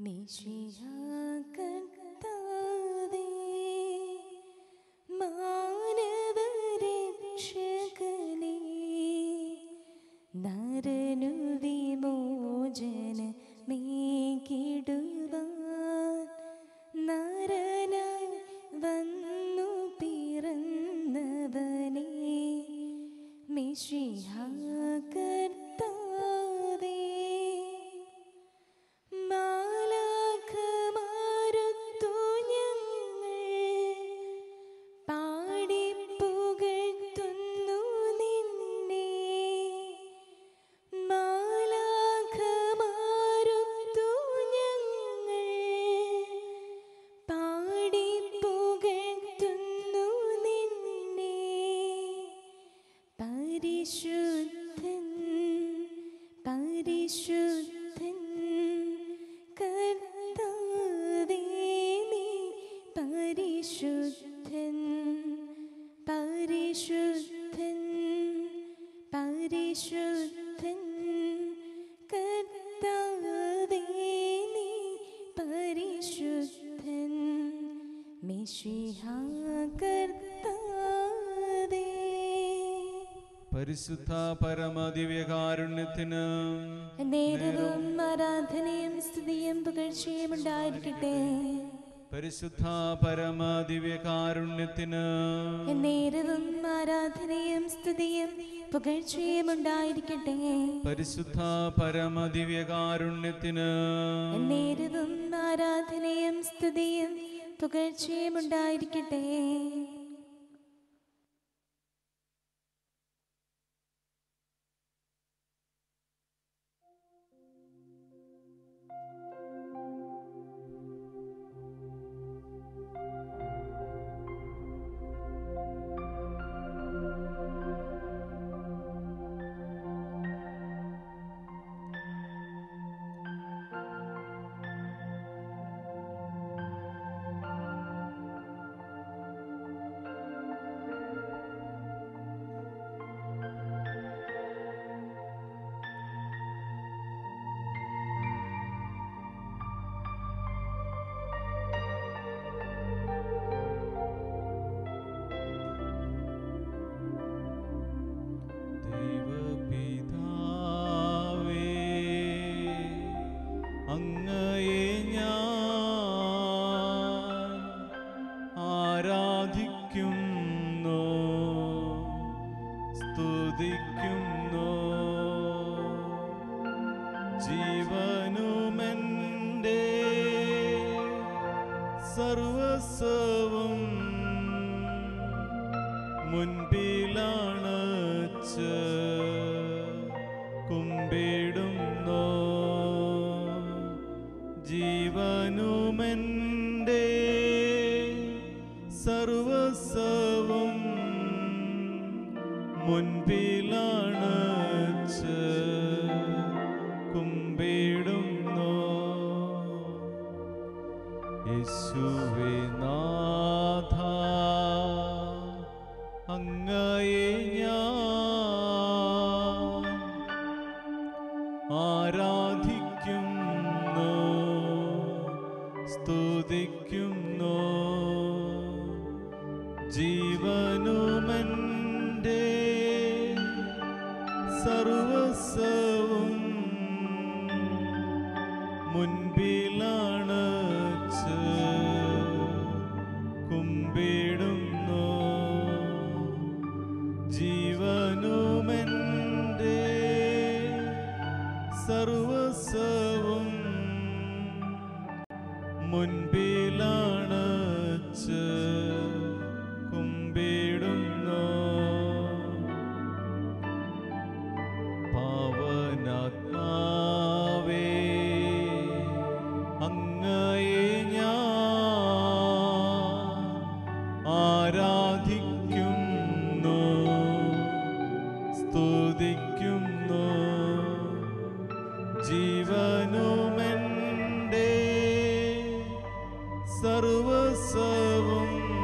മിശിഹാകർത്താവേ, മാനവരക്ഷകനേ, നരനു വിമോചനമേകിടുവാൻ നരനായി വന്നു പിറന്നവനേ മിശിഹാകർത്താവേ മാലാഖമാരുത്തു ഞങ്ങൾ പാടിപ്പുകഴ്ത്തുന്നു നിന്നെ മാലാഖമാരുത്തു ഞങ്ങൾ പാടിപ്പുകഴ്ത്തുന്നു നിന്നെ പരിശുദ്ധൻ പരിശുദ്ധൻ കർത്താവേ നീ പരിശുദ്ധൻ പരിശുദ്ധൻ പരിശുദ്ധൻ കർത്താവേ നീ പരിശുദ്ധൻ മിശിഹാ കർത്താവേ പരിശുദ്ധ പരമദിവ്യകാരുണ്യത്തിന് നേരവും ആരാധനയും സ്തുതിയും പുകഴ്ചയും ഉണ്ടായിരിക്കട്ടെ പരിശുദ്ധ പരമദിവ്യകാരുണ്യത്തിന് നേരവും ആരാധനയും സ്തുതിയും പുകഴ്ചയും ഉണ്ടായിരിക്കട്ടെ പരിശുദ്ധ പരമദിവ്യകാരുണ്യത്തിന് നേരവും ആരാധനയും സ്തുതിയും പുകഴ്ചയും ഉണ്ടായിരിക്കട്ടെ ദൈവപിതാവേ, അങ്ങയെ ഞാൻ ആരാധിക്കുന്നു സ്തുതിക്കുന്നു ജീവനുമെൻ്റെ സർവസ്വവും മുൻപിലാണച്ച് കുമ്പിടുന്നു ജീവനുമെൻ്റെ സർവസ്വവും മുൻപിലാണച്ച് കുമ്പിടുന്നു യേശുവേ നാഥ അങ്ങയെ ഞാൻ ആരാധിക്കുന്നു സ്തുതിക്കുന്നു ജീവനുമെൻ്റെ സർവസ്വവും മുൻപിലാണച്ച് കുമ്പിടുന്നു ജീവനുമെൻ്റെ സർവസ്വവും മുൻപിലാണച്ച് കുമ്പിടുന്നു പാവനാത്മാവേ അങ്ങയെ ഞാൻ ആരാധിക്കുന്നു സ്തുതിക്കുന്നു ജീവനുമെൻ്റെ സർവസ്വവും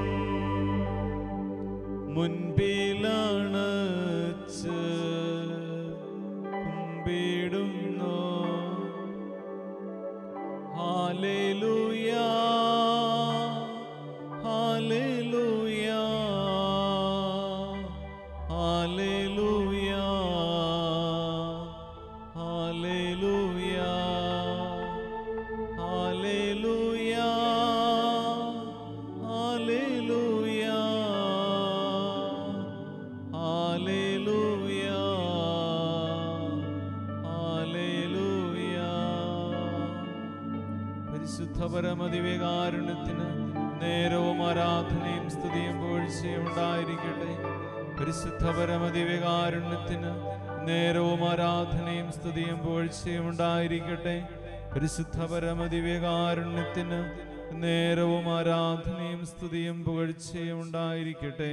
വിശുദ്ധ പരമദിവ്യകാരുണ്യത്തിന് നേരവും ആരാധനയും സ്തുതിയും വീഴ്ചയും ഉണ്ടായിരിക്കട്ടെ പരിശുദ്ധ പരമദിവ്യകാരുണ്യത്തിന് നേരവും ആരാധനയും സ്തുതിയും വീഴ്ചയും ഉണ്ടായിരിക്കട്ടെ പരിശുദ്ധ പരമദിവ്യകാരുണ്യത്തിന് നേരവും ആരാധനയും സ്തുതിയും പുകഴ്ചയും ഉണ്ടായിരിക്കട്ടെ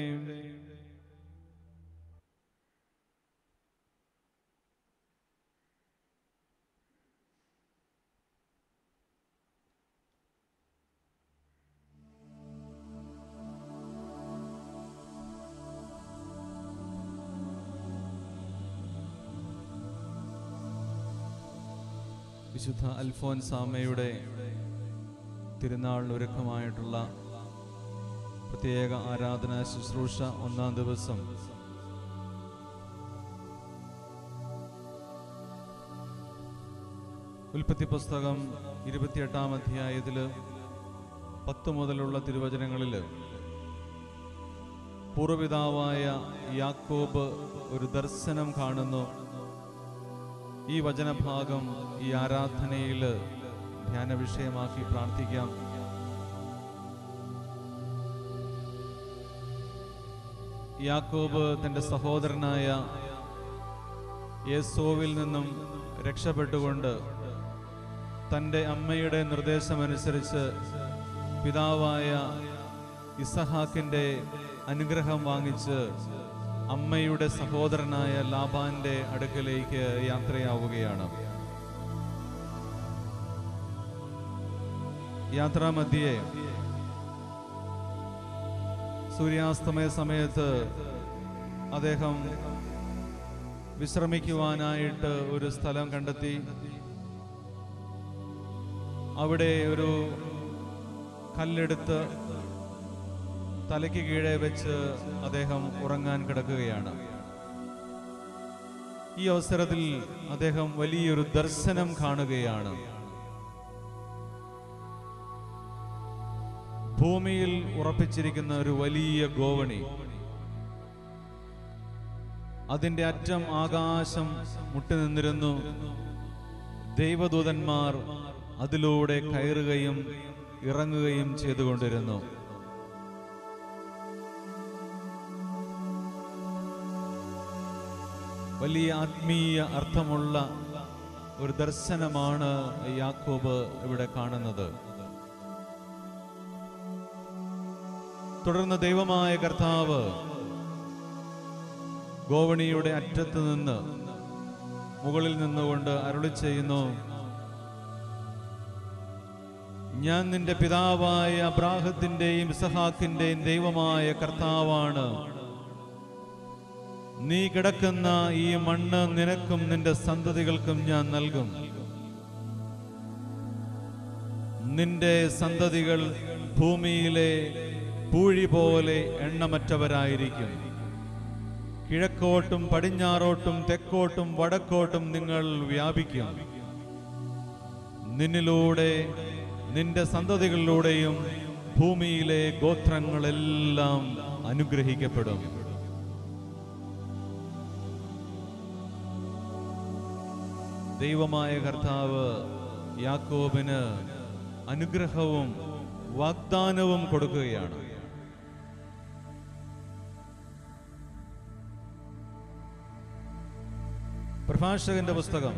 വിശുദ്ധ അൽഫോൻസാമയുടെ തിരുനാളിന് ഒരുക്കമായിട്ടുള്ള പ്രത്യേക ആരാധനാ ശുശ്രൂഷ ഒന്നാം ദിവസം ഉൽപ്പത്തി പുസ്തകം ഇരുപത്തിയെട്ടാം അധ്യായത്തില് പത്ത് മുതലുള്ള തിരുവചനങ്ങളിൽ പൂർവപിതാവായ യാക്കോബ് ഒരു ദർശനം കാണുന്നു ഈ വചനഭാഗം ഈ ആരാധനയിൽ ധ്യാന വിഷയമാക്കി പ്രാർത്ഥിക്കാം യാക്കോബ് തന്റെ സഹോദരനായ യേസോവിൽ നിന്നും രക്ഷപ്പെട്ടുകൊണ്ട് തൻ്റെ അമ്മയുടെ നിർദ്ദേശമനുസരിച്ച് പിതാവായ ഇസഹാക്കിൻ്റെ അനുഗ്രഹം വാങ്ങിച്ച് അമ്മയുടെ സഹോദരനായ ലാബാന്റെ അടുക്കലേക്ക് യാത്രയാവുകയാണ് യാത്രാമധ്യേ സൂര്യാസ്തമയ സമയത്ത് അദ്ദേഹം വിശ്രമിക്കുവാനായിട്ട് ഒരു സ്ഥലം കണ്ടെത്തി അവിടെ ഒരു കല്ലെടുത്ത് തലയ്ക്ക് കീഴെ വെച്ച് അദ്ദേഹം ഉറങ്ങാൻ കിടക്കുകയാണ് ഈ അവസരത്തിൽ അദ്ദേഹം വലിയൊരു ദർശനം കാണുകയാണ് ഭൂമിയിൽ ഉറപ്പിച്ചിരിക്കുന്ന ഒരു വലിയ ഗോവണി അതിന്റെ അറ്റം ആകാശം മുട്ടിനിന്നിരുന്നു ദൈവദൂതന്മാർ അതിലൂടെ കയറുകയും ഇറങ്ങുകയും ചെയ്തുകൊണ്ടിരുന്നു വലിയ ആത്മീയ അർത്ഥമുള്ള ഒരു ദർശനമാണ് യാക്കോബ് ഇവിടെ കാണുന്നത് തുടർന്ന് ദൈവമായ കർത്താവ് ഗോവണിയുടെ അറ്റത്ത് നിന്ന് മുകളിൽ നിന്നുകൊണ്ട് അരുളി ചെയ്യുന്നു ഞാൻ നിന്റെ പിതാവായ അബ്രാഹത്തിന്റെയും ഇസഹാക്കിന്റെയും ദൈവമായ കർത്താവാണ് നീ കിടക്കുന്ന ഈ മണ്ണ് നിനക്കും നിന്റെ സന്തതികൾക്കും ഞാൻ നൽകും നിന്റെ സന്തതികൾ ഭൂമിയിലെ പൂഴി പോലെ എണ്ണമറ്റവരായിരിക്കും കിഴക്കോട്ടും പടിഞ്ഞാറോട്ടും തെക്കോട്ടും വടക്കോട്ടും നിങ്ങൾ വ്യാപിക്കും നിന്നിലൂടെ നിന്റെ സന്തതികളിലൂടെയും ഭൂമിയിലെ ഗോത്രങ്ങളെല്ലാം അനുഗ്രഹിക്കപ്പെടും ദൈവമായ കർത്താവ് യാക്കോബിന് അനുഗ്രഹവും വാഗ്ദാനവും കൊടുക്കുകയാണ് പ്രഭാഷകന്റെ പുസ്തകം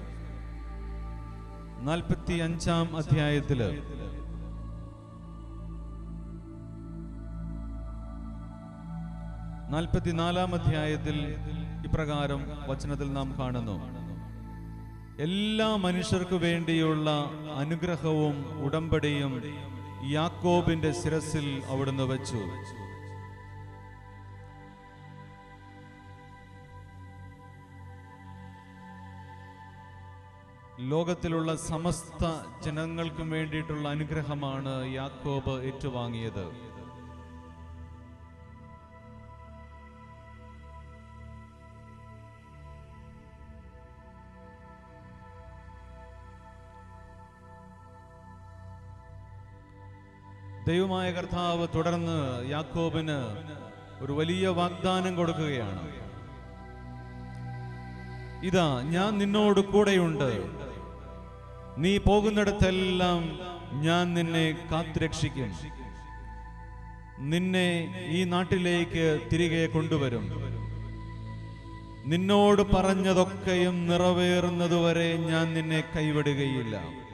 നാൽപ്പത്തി അഞ്ചാം അധ്യായത്തില് നാൽപ്പത്തിനാലാം അധ്യായത്തിൽ ഇപ്രകാരം വചനത്തിൽ നാം കാണുന്നു എല്ലാ മനുഷ്യർക്കു വേണ്ടിയുള്ള അനുഗ്രഹവും ഉടമ്പടിയും യാക്കോബിന്റെ ശിരസിൽ അവിടുന്ന് വെച്ചു ലോകത്തിലുള്ള സമസ്ത ജനങ്ങൾക്കും വേണ്ടിയിട്ടുള്ള അനുഗ്രഹമാണ് യാക്കോബ് ഏറ്റുവാങ്ങിയത് ദൈവമായ കർത്താവ് തുടർന്ന് യാക്കോബിന് ഒരു വലിയ വാഗ്ദാനം കൊടുക്കുകയാണ് ഇതാ ഞാൻ നിന്നോട് കൂടെയുണ്ട് നീ പോകുന്നിടത്തെല്ലാം ഞാൻ നിന്നെ കാത്തുരക്ഷിക്കും നിന്നെ ഈ നാട്ടിലേക്ക് തിരികെ കൊണ്ടുവരും നിന്നോട് പറഞ്ഞതൊക്കെയും നിറവേറുന്നതുവരെ ഞാൻ നിന്നെ കൈവിടുകയില്ല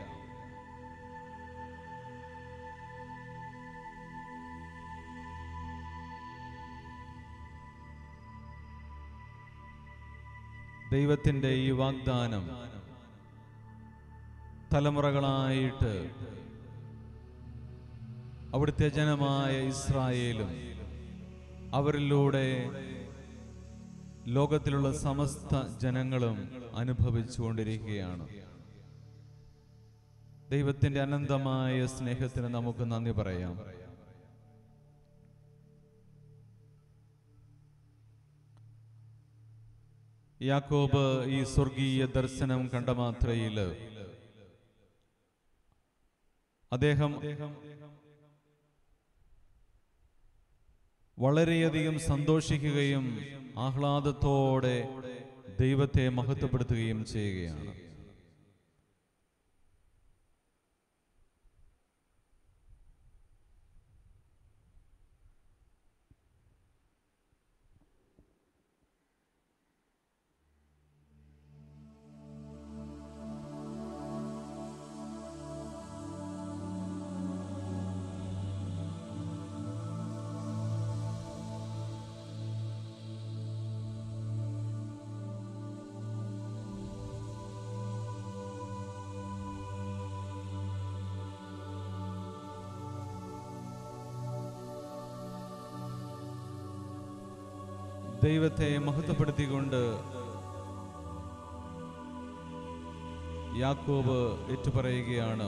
ദൈവത്തിന്റെ ഈ വാഗ്ദാനം തലമുറകളായിട്ട് അവിടുത്തെ ജനമായ ഇസ്രായേലും അവരിലൂടെ ലോകത്തിലുള്ള സമസ്ത ജനങ്ങളും അനുഭവിച്ചുകൊണ്ടിരിക്കുകയാണ് ദൈവത്തിന്റെ അനന്തമായ സ്നേഹത്തിന് നമുക്ക് നന്ദി പറയാം യാക്കോബ് ഈ സ്വർഗീയ ദർശനം കണ്ട മാത്രയില് അദ്ദേഹം വളരെയധികം സന്തോഷിക്കുകയും ആഹ്ലാദത്തോടെ ദൈവത്തെ മഹത്വപ്പെടുത്തുകയും ചെയ്യുകയാണ് ദൈവത്തെ മഹത്വപ്പെടുത്തിക്കൊണ്ട് യാക്കോബ് ഏറ്റുപറയുകയാണ്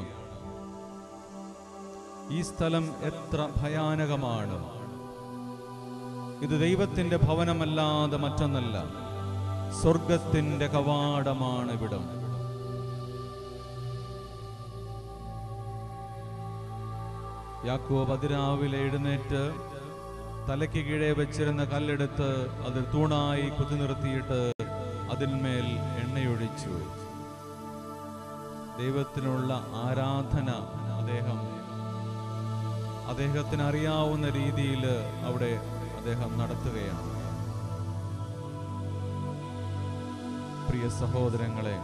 ഈ സ്ഥലം എത്ര ഭയാനകമാണ് ഇത് ദൈവത്തിന്റെ ഭവനമല്ലാതെ മറ്റൊന്നല്ല സ്വർഗത്തിന്റെ കവാടമാണ് ഇവിടം യാക്കോബ് അതിരാവിലെ എഴുന്നേറ്റ് തലയ്ക്ക് കീഴെ വെച്ചിരുന്ന കല്ലെടുത്ത് അതിൽ തൂണായി കുത്തി നിർത്തിയിട്ട് അതിന്മേൽ എണ്ണയൊഴിച്ചു ദൈവത്തിനുള്ള ആരാധന അദ്ദേഹം അദ്ദേഹത്തിന് അറിയാവുന്ന രീതിയിൽ അവിടെ അദ്ദേഹം നടത്തുകയാണ് പ്രിയ സഹോദരങ്ങളെ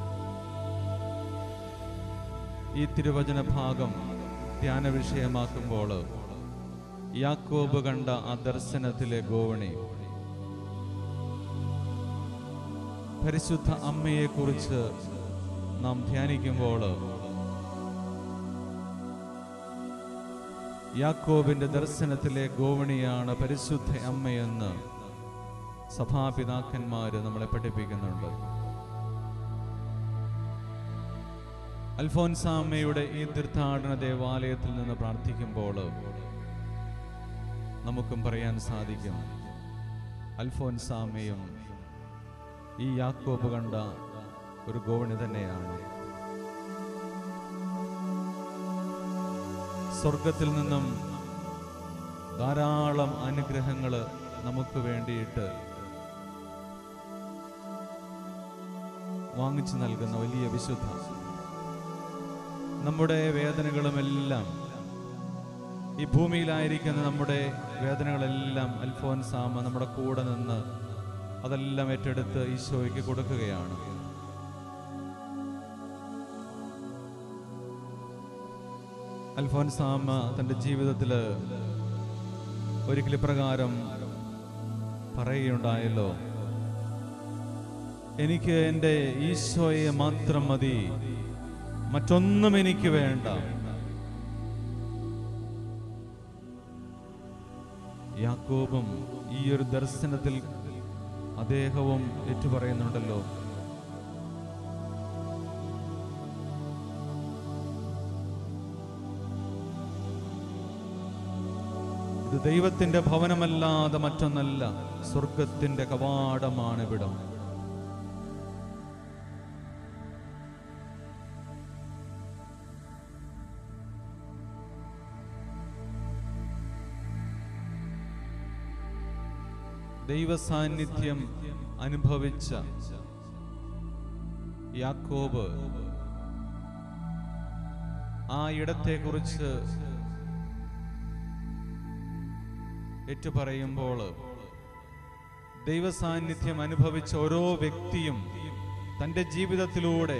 ഈ തിരുവചന ഭാഗം ധ്യാന വിഷയമാക്കുമ്പോൾ യാക്കോബ് കണ്ട ആ ദർശനത്തിലെ ഗോവണി പരിശുദ്ധ അമ്മയെക്കുറിച്ച് നാം ധ്യാനിക്കുമ്പോൾ യാക്കോബിന്റെ ദർശനത്തിലെ ഗോവണിയാണ് പരിശുദ്ധ അമ്മയെന്ന് സഭാപിതാക്കന്മാര് നമ്മളെ പഠിപ്പിക്കുന്നുണ്ട് അൽഫോൻസാമ്മയുടെ ഈ തീർത്ഥാടന ദേവാലയത്തിൽ നിന്ന് പ്രാർത്ഥിക്കുമ്പോൾ നമുക്കും പറയാൻ സാധിക്കും അൽഫോൻസാമയും ഈ യാക്കോബ് കണ്ട ഒരു ഗോവണി തന്നെയാണ് സ്വർഗത്തിൽ നിന്നും ധാരാളം അനുഗ്രഹങ്ങൾ നമുക്ക് വേണ്ടിയിട്ട് വാങ്ങിച്ചു നൽകുന്ന വലിയ വിശുദ്ധ നമ്മുടെ വേദനകളുമെല്ലാം ഈ ഭൂമിയിലായിരിക്കുന്ന നമ്മുടെ വേദനകളെല്ലാം അൽഫോൻസാമ നമ്മുടെ കൂടെ നിന്ന് അതെല്ലാം ഏറ്റെടുത്ത് ഈശോയ്ക്ക് കൊടുക്കുകയാണ് അൽഫോൻസാമ തൻ്റെ ജീവിതത്തിൽ ഒരിക്കൽ പ്രകാരം പറയുകയുണ്ടായല്ലോ എനിക്ക് എൻ്റെ ഈശോയെ മാത്രം മതി മറ്റൊന്നും എനിക്ക് വേണ്ട യാക്കോബും ഈ ഒരു ദർശനത്തിൽ അദ്ദേഹവും ഏറ്റുപറയുന്നുണ്ടല്ലോ ഇത് ദൈവത്തിന്റെ ഭവനമല്ലാതെ മറ്റൊന്നല്ല സ്വർഗത്തിന്റെ കവാടമാണ് ഇവിടം ദൈവസാന്നിധ്യം അനുഭവിച്ച യാക്കോബ് ആ ഇടത്തെക്കുറിച്ച് ഏറ്റുപറയുമ്പോൾ ദൈവസാന്നിധ്യം അനുഭവിച്ച ഓരോ വ്യക്തിയും തൻ്റെ ജീവിതത്തിലൂടെ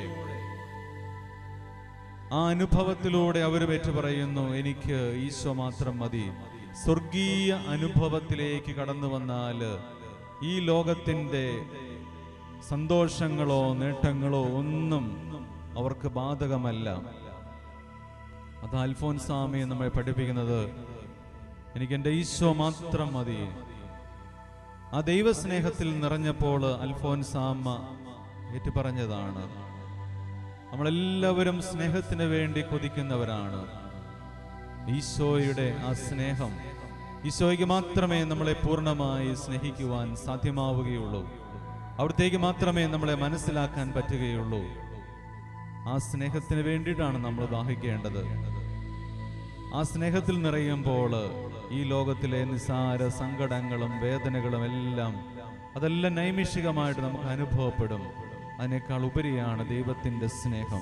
ആ അനുഭവത്തിലൂടെ അവരും ഏറ്റുപറയുന്നു എനിക്ക് ഈശോ മാത്രം മതി സ്വർഗീയ അനുഭവത്തിലേക്ക് കടന്നു വന്നാൽ ഈ ലോകത്തിൻ്റെ സന്തോഷങ്ങളോ നേട്ടങ്ങളോ ഒന്നും അവർക്ക് ബാധകമല്ല അത് അൽഫോൻസാമി നമ്മെ പഠിപ്പിക്കുന്നത് എനിക്ക് എൻ്റെ ഈശോ മാത്രം മതി ആ ദൈവസ്നേഹത്തിൽ നിറഞ്ഞപ്പോൾ അൽഫോൻസാമ്മ ഏറ്റുപറഞ്ഞതാണ് നമ്മളെല്ലാവരും സ്നേഹത്തിന് വേണ്ടി കൊതിക്കുന്നവരാണ് ഈശോയുടെ ആ സ്നേഹം ഈശോയ്ക്ക് മാത്രമേ നമ്മളെ പൂർണ്ണമായി സ്നേഹിക്കുവാൻ സാധ്യമാവുകയുള്ളൂ അവിടത്തേക്ക് മാത്രമേ നമ്മളെ മനസ്സിലാക്കാൻ പറ്റുകയുള്ളൂ ആ സ്നേഹത്തിന് വേണ്ടിയിട്ടാണ് നമ്മൾ ദാഹിക്കേണ്ടത് ആ സ്നേഹത്തിൽ നിറയുമ്പോൾ ഈ ലോകത്തിലെ നിസാര സങ്കടങ്ങളും വേദനകളും എല്ലാം അതെല്ലാം നൈമിഷികമായിട്ട് നമുക്ക് അനുഭവപ്പെടും അതിനേക്കാൾ ഉപരിയാണ് ദൈവത്തിൻ്റെ സ്നേഹം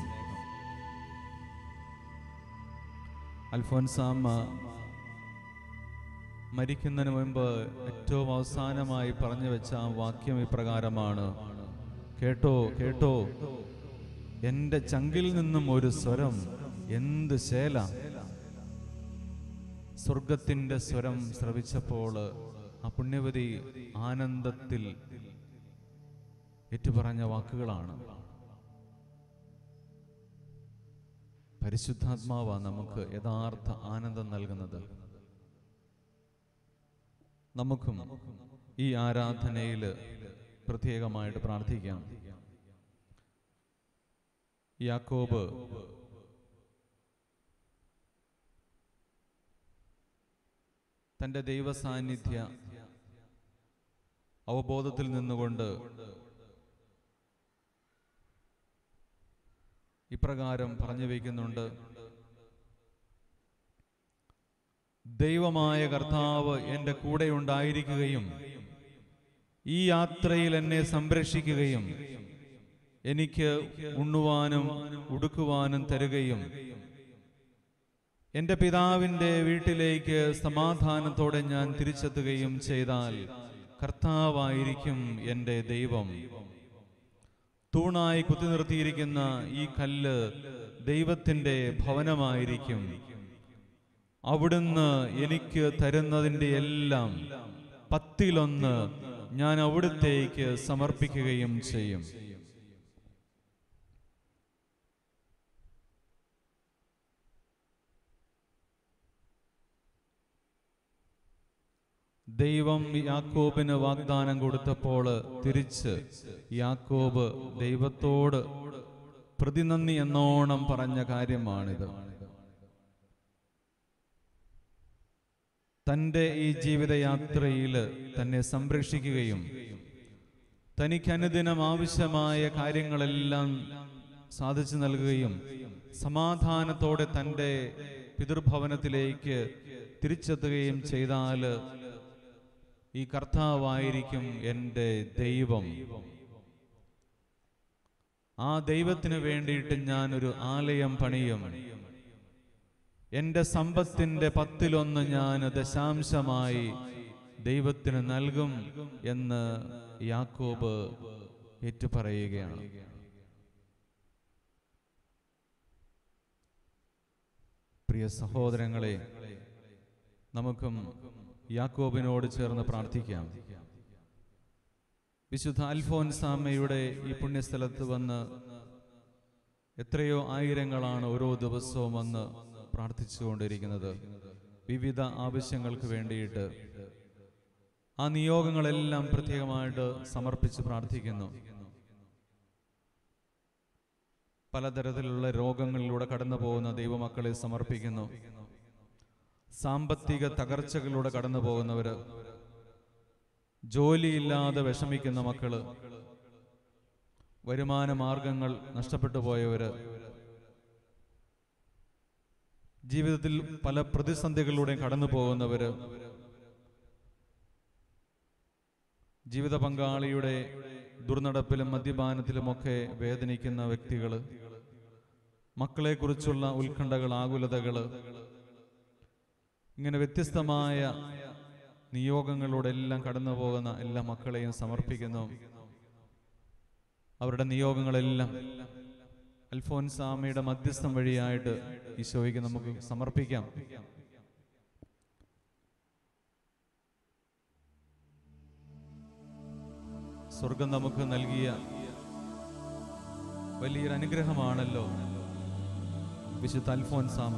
അൽഫോൻസാമ്മ മരിക്കുന്നതിന് മുൻപ് ഏറ്റവും അവസാനമായി പറഞ്ഞു വെച്ച ആ വാക്യം ഇപ്രകാരമാണ് കേട്ടോ കേട്ടോ എൻ്റെ ചങ്കിൽ നിന്നും ഒരു സ്വരം എന്ത് ശേല സ്വർഗത്തിന്റെ സ്വരം ശ്രവിച്ചപ്പോൾ ആ പുണ്യവതി ആനന്ദത്തിൽ ഏറ്റുപറഞ്ഞ വാക്കുകളാണ് പരിശുദ്ധാത്മാവ നമുക്ക് യഥാർത്ഥ ആനന്ദം നൽകുന്നത് നമുക്കും ഈ ആരാധനയിൽ പ്രത്യേകമായിട്ട് പ്രാർത്ഥിക്കാം യാക്കോബ് തൻ്റെ ദൈവസാന്നിധ്യ അവബോധത്തിൽ നിന്നുകൊണ്ട് ഇപ്രകാരം പറഞ്ഞു വയ്ക്കുന്നുണ്ട് ദൈവമായ കർത്താവ് എൻ്റെ കൂടെ ഉണ്ടായിരിക്കുകയും ഈ യാത്രയിൽ എന്നെ സംരക്ഷിക്കുകയും എനിക്ക് ഉണ്ണുവാനും ഉടുക്കുവാനും തരുകയും എന്റെ പിതാവിന്റെ വീട്ടിലേക്ക് സമാധാനത്തോടെ ഞാൻ തിരിച്ചെത്തുകയും ചെയ്താൽ കർത്താവായിരിക്കും എൻ്റെ ദൈവം തൂണായി കുത്തി നിർത്തിയിരിക്കുന്ന ഈ കല്ല് ദൈവത്തിൻ്റെ ഭവനമായിരിക്കും അവിടുന്ന് എനിക്ക് തരുന്നതിൻ്റെ എല്ലാം പത്തിലൊന്ന് ഞാൻ അവിടുത്തേക്ക് സമർപ്പിക്കുകയും ചെയ്യും ദൈവം യാക്കോബിന് വാഗ്ദാനം കൊടുത്തപ്പോൾ തിരിച്ച് യാക്കോബ് ദൈവത്തോട് പ്രതിനന്ദി എന്നോണം പറഞ്ഞ കാര്യമാണിത് തൻ്റെ ഈ ജീവിതയാത്രയിൽ തന്നെ സംരക്ഷിക്കുകയും തനിക്ക് അനുദിനം ആവശ്യമായ കാര്യങ്ങളെല്ലാം സാധിച്ചു നൽകുകയും സമാധാനത്തോടെ തൻ്റെ പിതൃഭവനത്തിലേക്ക് തിരിച്ചെത്തുകയും ചെയ്താൽ ഈ കർത്താവായിരിക്കും എൻ്റെ ദൈവം ആ ദൈവത്തിന് വേണ്ടിയിട്ട് ഞാൻ ഒരു ആലയം പണിയും എൻ്റെ സമ്പത്തിൻ്റെ പത്തിലൊന്ന് ഞാൻ ദശാംശമായി ദൈവത്തിന് നൽകും എന്ന് യാക്കോബ് ഏറ്റുപറയുകയാണ് പ്രിയ സഹോദരങ്ങളെ നമുക്കും യാക്കോബിനോട് ചേർന്ന് പ്രാർത്ഥിക്കാം വിശുദ്ധ അൽഫോൻസാമയുടെ ഈ പുണ്യസ്ഥലത്ത് വന്ന് എത്രയോ ആയിരങ്ങളാണ് ഓരോ ദിവസവും വന്ന് പ്രാർത്ഥിച്ചുകൊണ്ടിരിക്കുന്നത് വിവിധ ആവശ്യങ്ങൾക്ക് വേണ്ടിയിട്ട് ആ നിയോഗങ്ങളെല്ലാം പ്രത്യേകമായിട്ട് സമർപ്പിച്ച് പ്രാർത്ഥിക്കുന്നു പലതരത്തിലുള്ള രോഗങ്ങളിലൂടെ കടന്നു പോകുന്ന ദൈവമക്കളെ സമർപ്പിക്കുന്നു സാമ്പത്തിക തകർച്ചകളിലൂടെ കടന്നു പോകുന്നവര് ജോലിയില്ലാതെ വിഷമിക്കുന്ന മക്കള് വരുമാന മാർഗങ്ങൾ നഷ്ടപ്പെട്ടു പോയവര് ജീവിതത്തിൽ പല പ്രതിസന്ധികളിലൂടെയും കടന്നു പോകുന്നവര് ജീവിത പങ്കാളിയുടെ ദുർനടപ്പിലും മദ്യപാനത്തിലുമൊക്കെ വേദനിക്കുന്ന വ്യക്തികൾ മക്കളെക്കുറിച്ചുള്ള ഉത്കണ്ഠകൾ ആകുലതകൾ ഇങ്ങനെ വ്യത്യസ്തമായ നിയോഗങ്ങളോടെ എല്ലാം കടന്നു പോകുന്ന എല്ലാ മക്കളെയും സമർപ്പിക്കുന്നു അവരുടെ നിയോഗങ്ങളെല്ലാം അൽഫോൻസാമയുടെ മധ്യസ്ഥം വഴിയായിട്ട് ഈശോയ്ക്ക് നമുക്ക് സമർപ്പിക്കാം സ്വർഗം നമുക്ക് നൽകിയ വലിയൊരു അനുഗ്രഹമാണല്ലോ വിശുദ്ധ അൽഫോൻസാമ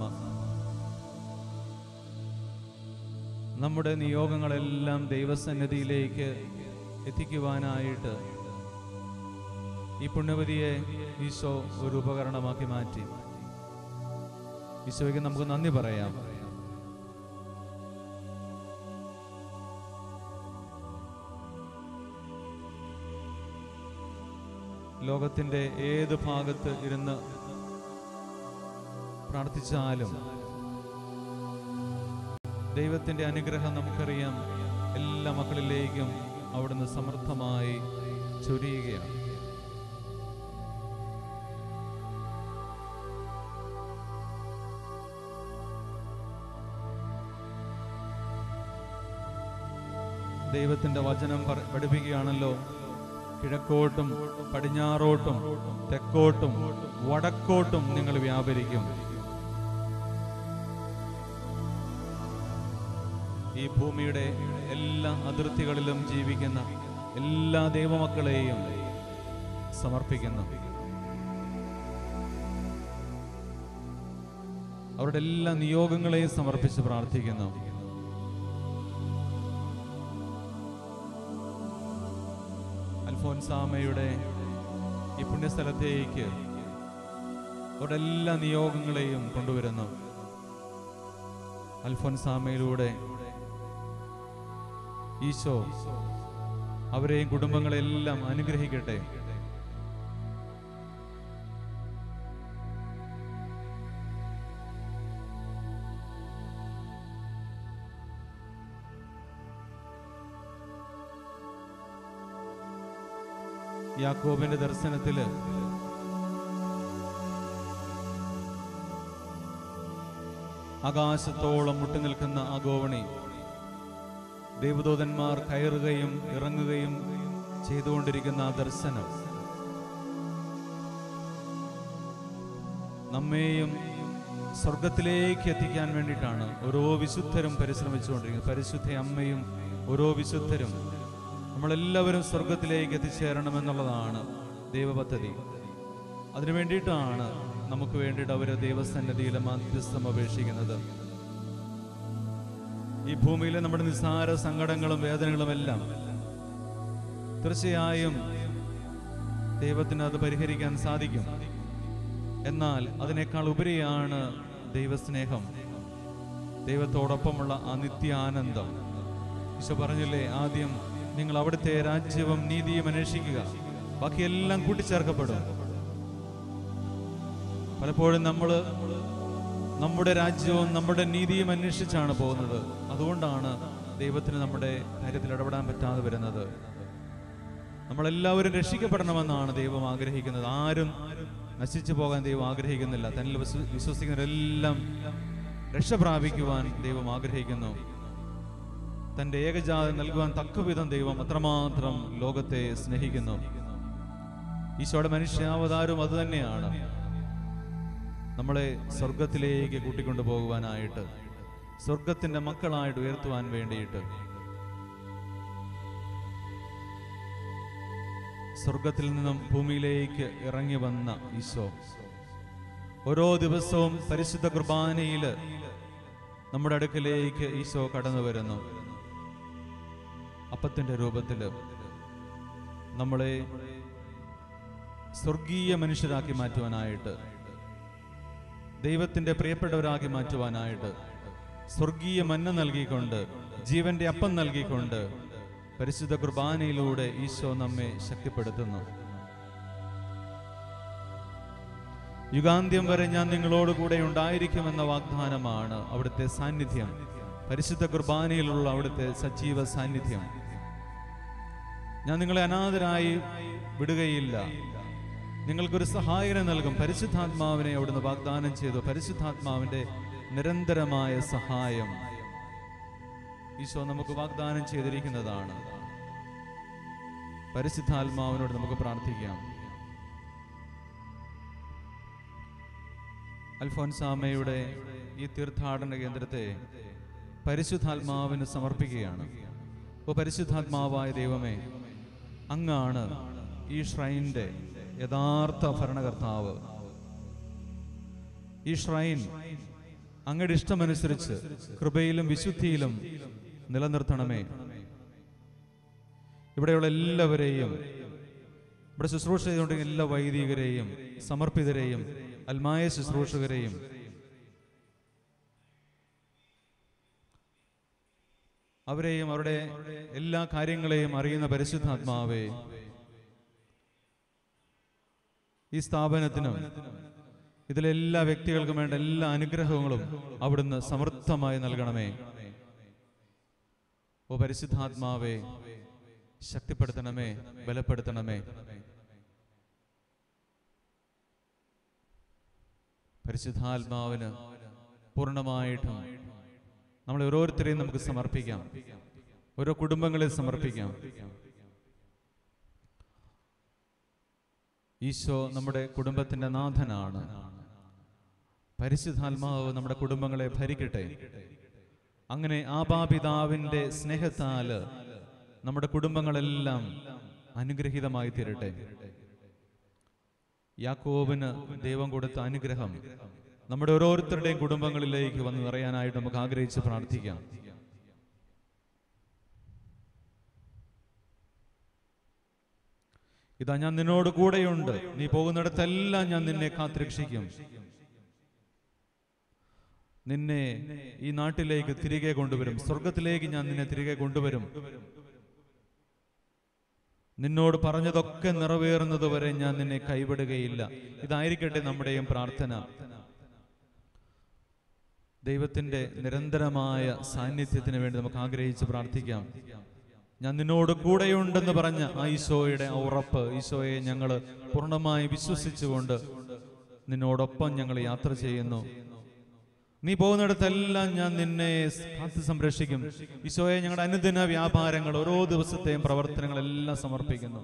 നമ്മുടെ നിയോഗങ്ങളെല്ലാം ദൈവസന്നിധിയിലേക്ക് എത്തിക്കുവാനായിട്ട് ഈ പുണ്യവതിയെ ഈശോ ഒരു ഉപകരണമാക്കി മാറ്റി ഈശോയ്ക്ക് നമുക്ക് നന്ദി പറയാം ലോകത്തിന്റെ ഏത് ഭാഗത്ത് ഇരുന്ന് പ്രാർത്ഥിച്ചാലും ദൈവത്തിന്റെ അനുഗ്രഹം നമുക്കറിയാം എല്ലാ മക്കളിലേക്കും അവിടുന്ന് സമർത്ഥമായി ചൊരിയുകയാണ് ദൈവത്തിന്റെ വചനം പറ- പഠിപ്പിക്കുകയാണല്ലോ കിഴക്കോട്ടും പടിഞ്ഞാറോട്ടും തെക്കോട്ടും വടക്കോട്ടും നിങ്ങൾ വ്യാപരിക്കും ഈ ഭൂമിയുടെ എല്ലാ അതിർത്തികളിലും ജീവിക്കുന്ന എല്ലാ ദൈവമക്കളെയും സമർപ്പിക്കുന്നു അവരുടെ എല്ലാ നിയോഗങ്ങളെയും സമർപ്പിച്ച് പ്രാർത്ഥിക്കുന്നു അൽഫോൻസാമയുടെ ഈ പുണ്യസ്ഥലത്തേക്ക് അവരുടെ എല്ലാ നിയോഗങ്ങളെയും കൊണ്ടുവരുന്നു അൽഫോൻസാമയിലൂടെ ഈശോ അവരെയും കുടുംബങ്ങളെല്ലാം അനുഗ്രഹിക്കട്ടെ യാക്കോബിന്റെ ദർശനത്തില് ആകാശത്തോളം മുട്ടി നിൽക്കുന്ന ആ ഗോവണി ദേവദൂതന്മാർ കയറുകയും ഇറങ്ങുകയും ചെയ്തുകൊണ്ടിരിക്കുന്ന ആ ദർശനം നമ്മെയും സ്വർഗത്തിലേക്ക് എത്തിക്കാൻ വേണ്ടിയിട്ടാണ് ഓരോ വിശുദ്ധരും പരിശ്രമിച്ചുകൊണ്ടിരിക്കുന്നത് പരിശുദ്ധ അമ്മയും ഓരോ വിശുദ്ധരും നമ്മളെല്ലാവരും സ്വർഗത്തിലേക്ക് എത്തിച്ചേരണമെന്നുള്ളതാണ് ദൈവപദ്ധതി അതിനു വേണ്ടിയിട്ടാണ് നമുക്ക് വേണ്ടിയിട്ട് അവർ ദൈവസന്നിധിയിലെ മധ്യസ്ഥം അപേക്ഷിക്കുന്നത് ഈ ഭൂമിയിലെ നമ്മുടെ നിസ്സാര സങ്കടങ്ങളും വേദനകളും എല്ലാം തീർച്ചയായും ദൈവത്തിന് അത് പരിഹരിക്കാൻ സാധിക്കും എന്നാൽ അതിനേക്കാൾ ഉപരിയാണ് ദൈവസ്നേഹം ദൈവത്തോടൊപ്പമുള്ള ആ നിത്യാനന്ദം ഈശോ പറഞ്ഞില്ലേ ആദ്യം നിങ്ങൾ അവിടുത്തെ രാജ്യവും നീതിയും അന്വേഷിക്കുക ബാക്കിയെല്ലാം കൂട്ടിച്ചേർക്കപ്പെടും പലപ്പോഴും നമ്മൾ നമ്മുടെ രാജ്യവും നമ്മുടെ നീതിയും അന്വേഷിച്ചാണ് പോകുന്നത് അതുകൊണ്ടാണ് ദൈവത്തിന് നമ്മുടെ കാര്യത്തിൽ ഇടപെടാൻ പറ്റാതെ വരുന്നത് നമ്മളെല്ലാവരും രക്ഷിക്കപ്പെടണമെന്നാണ് ദൈവം ആഗ്രഹിക്കുന്നത് ആരും നശിച്ചു പോകാൻ ദൈവം ആഗ്രഹിക്കുന്നില്ല തന്നിൽ വിശ്വ- വിശ്വസിക്കുന്നവരെല്ലാം രക്ഷ പ്രാപിക്കുവാൻ ദൈവം ആഗ്രഹിക്കുന്നു തന്റെ ഏകജാതം നൽകുവാൻ തക്കവിധം ദൈവം അത്രമാത്രം ലോകത്തെ സ്നേഹിക്കുന്നു ഈശോയുടെ മനുഷ്യാവതാരം അതുതന്നെയാണ് നമ്മളെ സ്വർഗത്തിലേക്ക് കൂട്ടിക്കൊണ്ടു പോകുവാനായിട്ട് സ്വർഗത്തിന്റെ മക്കളായിട്ട് ഉയർത്തുവാൻ വേണ്ടിയിട്ട് സ്വർഗത്തിൽ നിന്നും ഭൂമിയിലേക്ക് ഇറങ്ങി വന്ന ഈശോ ഓരോ ദിവസവും പരിശുദ്ധ കുർബാനയിൽ നമ്മുടെ അടുക്കലേക്ക് ഈശോ കടന്നു വരുന്നു അപ്പത്തിന്റെ രൂപത്തില് നമ്മളെ സ്വർഗീയ മനുഷ്യരാക്കി മാറ്റുവാനായിട്ട് ദൈവത്തിന്റെ പ്രിയപ്പെട്ടവരാക്കി മാറ്റുവാനായിട്ട് സ്വർഗീയ മന്ന നൽകിക്കൊണ്ട് ജീവന്റെ അപ്പം നൽകിക്കൊണ്ട് പരിശുദ്ധ കുർബാനയിലൂടെ ഈശോ നമ്മെ ശക്തിപ്പെടുത്തുന്നു യുഗാന്ത്യം വരെ ഞാൻ നിങ്ങളോട് കൂടെ ഉണ്ടായിരിക്കുമെന്ന വാഗ്ദാനമാണ് അവിടുത്തെ സാന്നിധ്യം പരിശുദ്ധ കുർബാനയിലുള്ള അവിടുത്തെ സജീവ സാന്നിധ്യം ഞാൻ നിങ്ങളെ അനാഥരായി വിടുകയില്ല നിങ്ങൾക്കൊരു സഹായനെ നൽകും പരിശുദ്ധാത്മാവിനെ അവിടുന്ന് വാഗ്ദാനം ചെയ്തു പരിശുദ്ധാത്മാവിന്റെ നിരന്തരമായ സഹായം ഈശോ നമുക്ക് വാഗ്ദാനം ചെയ്തിരിക്കുന്നതാണ് പരിശുദ്ധാത്മാവിനോട് നമുക്ക് പ്രാർത്ഥിക്കാം അൽഫോൻസാമയുടെ ഈ തീർത്ഥാടന കേന്ദ്രത്തെ പരിശുദ്ധാത്മാവിന് സമർപ്പിക്കുകയാണ് ഓ പരിശുദ്ധാത്മാവായ ദൈവമേ അങ്ങാണ് ഈ ഷ്രൈൻ്റെ യഥാർത്ഥ ഭരണകർത്താവ് ഈ ഷ്രൈൻ അങ്ങയുടെ ഇഷ്ടമനുസരിച്ച് കൃപയിലും വിശുദ്ധിയിലും നിലനിർത്തണമേ ഇവിടെയുള്ള എല്ലാവരെയും ഇവിടെ ശുശ്രൂഷ ചെയ്തുകൊണ്ടിരിക്കുന്ന എല്ലാ വൈദികരെയും സമർപ്പിതരെയും അൽമായ ശുശ്രൂഷകരെയും അവരെയും അവരുടെ എല്ലാ കാര്യങ്ങളെയും അറിയുന്ന പരിശുദ്ധാത്മാവേ ഈ സ്ഥാപനത്തിനും ഇതിലെ എല്ലാ വ്യക്തികൾക്കും വേണ്ട എല്ലാ അനുഗ്രഹങ്ങളും അവിടുന്ന് സമൃദ്ധമായി നൽകണമേ ഓ പരിശുദ്ധാത്മാവേ ശക്തിപ്പെടുത്തണമേ ബലപ്പെടുത്തണമേ പരിശുദ്ധാത്മാവിന് പൂർണ്ണമായിട്ടും നമ്മൾ ഓരോരുത്തരെയും നമുക്ക് സമർപ്പിക്കാം ഓരോ കുടുംബങ്ങളെ സമർപ്പിക്കാം ഈശോ നമ്മുടെ കുടുംബത്തിന്റെ നാഥനാണ് പരിശുദ്ധാത്മാവ് നമ്മുടെ കുടുംബങ്ങളെ ഭരിക്കട്ടെ അങ്ങനെ ആപാപിതാവിന്റെ സ്നേഹത്താല് നമ്മുടെ കുടുംബങ്ങളെല്ലാം അനുഗ്രഹീതമായി തീരട്ടെ യാക്കോബിന് ദൈവം കൊടുത്ത അനുഗ്രഹം നമ്മുടെ ഓരോരുത്തരുടെയും കുടുംബങ്ങളിലേക്ക് വന്ന് നിറയാനായിട്ട് നമുക്ക് ആഗ്രഹിച്ച് പ്രാർത്ഥിക്കാം ഇതാ ഞാൻ നിന്നോട് കൂടെയുണ്ട് നീ പോകുന്നിടത്തെല്ലാം ഞാൻ നിന്നെ കാത്തുരക്ഷിക്കും നിന്നെ ഈ നാട്ടിലേക്ക് തിരികെ കൊണ്ടുവരും സ്വർഗത്തിലേക്ക് ഞാൻ നിന്നെ തിരികെ കൊണ്ടുവരും നിന്നോട് പറഞ്ഞതൊക്കെ നിറവേറുന്നത് വരെ ഞാൻ നിന്നെ കൈവിടുകയില്ല ഇതായിരിക്കട്ടെ നമ്മുടെയും പ്രാർത്ഥന ദൈവത്തിന്റെ നിരന്തരമായ സാന്നിധ്യത്തിന് വേണ്ടി നമുക്ക് ആഗ്രഹിച്ച് പ്രാർത്ഥിക്കാം ഞാൻ നിന്നോട് കൂടെയുണ്ടെന്ന് പറഞ്ഞ ആ ഈശോയുടെ ആ ഉറപ്പ് ഈശോയെ ഞങ്ങൾ പൂർണ്ണമായി വിശ്വസിച്ചുകൊണ്ട് നിന്നോടൊപ്പം ഞങ്ങൾ യാത്ര ചെയ്യുന്നു നീ പോകുന്നിടത്തെല്ലാം ഞാൻ നിന്നെ കാത്തു സംരക്ഷിക്കും ഈശോയെ ഞങ്ങളുടെ അനുദിന വ്യാപാരങ്ങൾ ഓരോ ദിവസത്തെയും പ്രവർത്തനങ്ങളെല്ലാം സമർപ്പിക്കുന്നു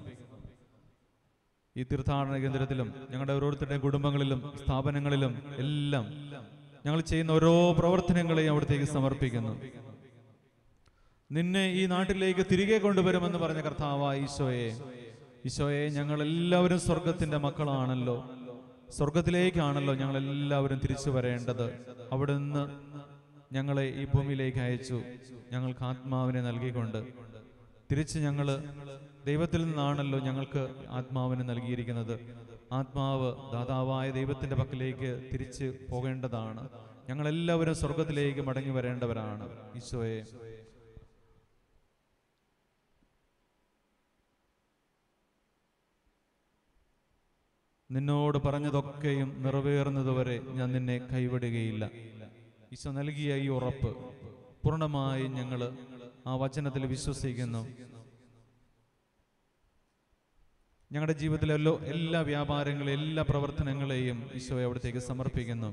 ഈ തീർത്ഥാടന കേന്ദ്രത്തിലും ഞങ്ങളുടെ ഓരോരുത്തരുടെയും കുടുംബങ്ങളിലും സ്ഥാപനങ്ങളിലും എല്ലാം ഞങ്ങൾ ചെയ്യുന്ന ഓരോ പ്രവർത്തനങ്ങളെയും അവിടത്തേക്ക് സമർപ്പിക്കുന്നു നിന്നെ ഈ നാട്ടിലേക്ക് തിരികെ കൊണ്ടുവരുമെന്ന് പറഞ്ഞ കർത്താവായ ഈശോയെ ഈശോയെ ഞങ്ങൾ എല്ലാവരും സ്വർഗത്തിന്റെ മക്കളാണല്ലോ സ്വർഗത്തിലേക്കാണല്ലോ ഞങ്ങൾ എല്ലാവരും തിരിച്ചു വരേണ്ടത് അവിടുന്ന് ഞങ്ങളെ ഈ ഭൂമിയിലേക്ക് അയച്ചു ഞങ്ങൾക്ക് ആത്മാവിനെ നൽകിക്കൊണ്ട് തിരിച്ച് ഞങ്ങൾ ദൈവത്തിൽ നിന്നാണല്ലോ ഞങ്ങൾക്ക് ആത്മാവിനെ നൽകിയിരിക്കുന്നത് ആത്മാവ് ദാതാവായ ദൈവത്തിന്റെ പക്കലേക്ക് തിരിച്ച് പോകേണ്ടതാണ് ഞങ്ങളെല്ലാവരും സ്വർഗത്തിലേക്ക് മടങ്ങി വരേണ്ടവരാണ് ഈശോയെ നിന്നോട് പറഞ്ഞതൊക്കെയും നിറവേറുന്നതുവരെ ഞാൻ നിന്നെ കൈവിടുകയില്ല ഈശോ നൽകിയ ഈ ഉറപ്പ് പൂർണ്ണമായും ഞങ്ങൾ ആ വചനത്തിൽ വിശ്വസിക്കുന്നു ഞങ്ങളുടെ ജീവിതത്തിലെ എല്ലാ എല്ലാ വ്യാപാരങ്ങളെയും എല്ലാ പ്രവർത്തനങ്ങളെയും ഈശോയെ അവിടത്തേക്ക് സമർപ്പിക്കുന്നു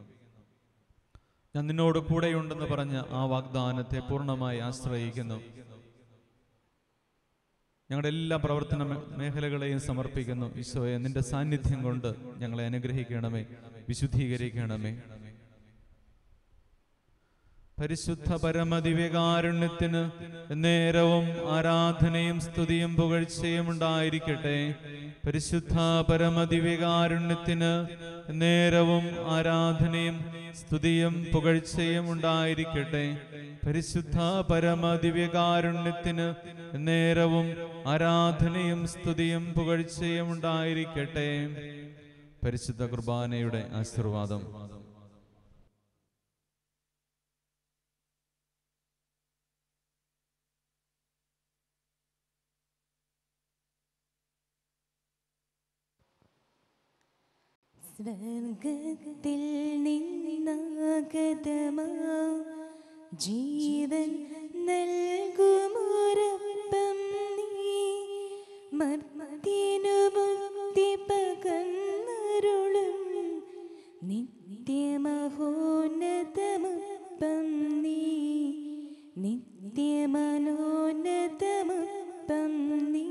ഞാൻ നിന്നോട് കൂടെയുണ്ടെന്ന് പറഞ്ഞ ആ വാഗ്ദാനത്തെ പൂർണ്ണമായി ആശ്രയിക്കുന്നു ഞങ്ങളുടെ എല്ലാ പ്രവർത്തന മേ- മേഖലകളെയും സമർപ്പിക്കുന്നു ഈശോയെ നിന്റെ സാന്നിധ്യം കൊണ്ട് ഞങ്ങളെ അനുഗ്രഹിക്കണമേ വിശുദ്ധീകരിക്കണമേ പരിശുദ്ധ പരമദിവ്യകാരുണ്യത്തിന് നേരവും ആരാധനയും സ്തുതിയും പുകഴ്ചയും ഉണ്ടായിരിക്കട്ടെ പരിശുദ്ധ പരമദിവ്യകാരുണ്യത്തിന് നേരവും ആരാധനയും സ്തുതിയും പുകഴ്ചയും ഉണ്ടായിരിക്കട്ടെ പരിശുദ്ധ പരമദിവ്യകാരുണ്യത്തിന് നേരവും ആരാധനയും സ്തുതിയും പുകഴ്ചയും ഉണ്ടായിരിക്കട്ടെ പരിശുദ്ധ കുർബാനയുടെ ആശീർവാദം സ്വർഗത്തിൽ നിന്നാഗതമാ ജീവൻ നൽകുമൊരപ്പം നീ മർത്യനു മുക്തി പകർന്നു നിത്യമഹോന്നതമപ്പം നീ നിത്യമനോന്നതമപ്പം നീ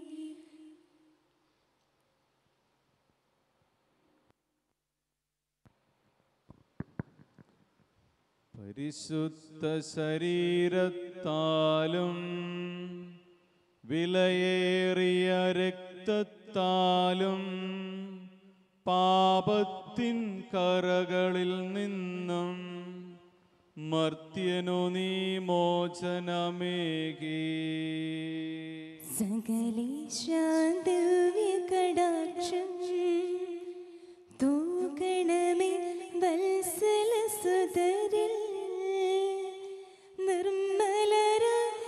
പരിശുദ്ധ ശരീരത്താലും വിലയേറിയ രക്തത്താലും പാപത്തിൻ കറകളിൽ നിന്നും മർത്യനു നീ മോചനമേകി സകലേശാന്തവ്യ കടാക്ഷം തൂകണമേ വത്സല സുതരിൽ നിർമ്മലര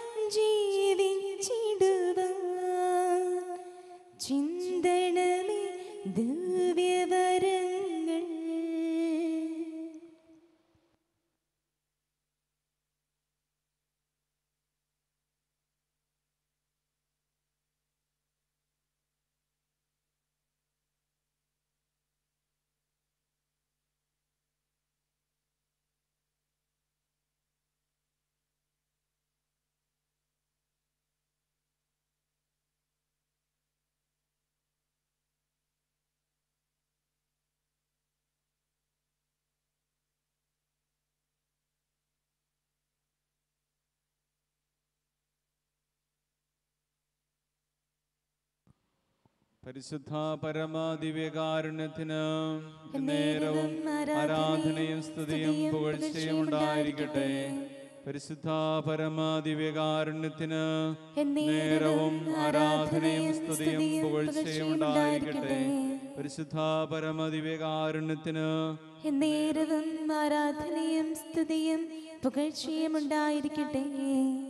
ജീവിച്ചിടുവാൻ ചിന്തണമേ ദിവ്യവരങ്ങൾ പരിശുദ്ധ പരമാദിവ്യകാരുണ്യത്തിന് നേരവും ആരാധനയും സ്തുതിയും പുകഴ്ചയും ഉണ്ടായിരിക്കട്ടെ പരിശുദ്ധ പരമാദിവ്യകാരുണ്യത്തിന് നേരവും ആരാധനയും സ്തുതിയും പുകഴ്ചയും ഉണ്ടായിരിക്കട്ടെ പരിശുദ്ധ പരമദിവ്യകാരുണ്യത്തിന് എന്നേരവും ആരാധനയും സ്തുതിയും പുകഴ്ചയും ഉണ്ടായിരിക്കട്ടെ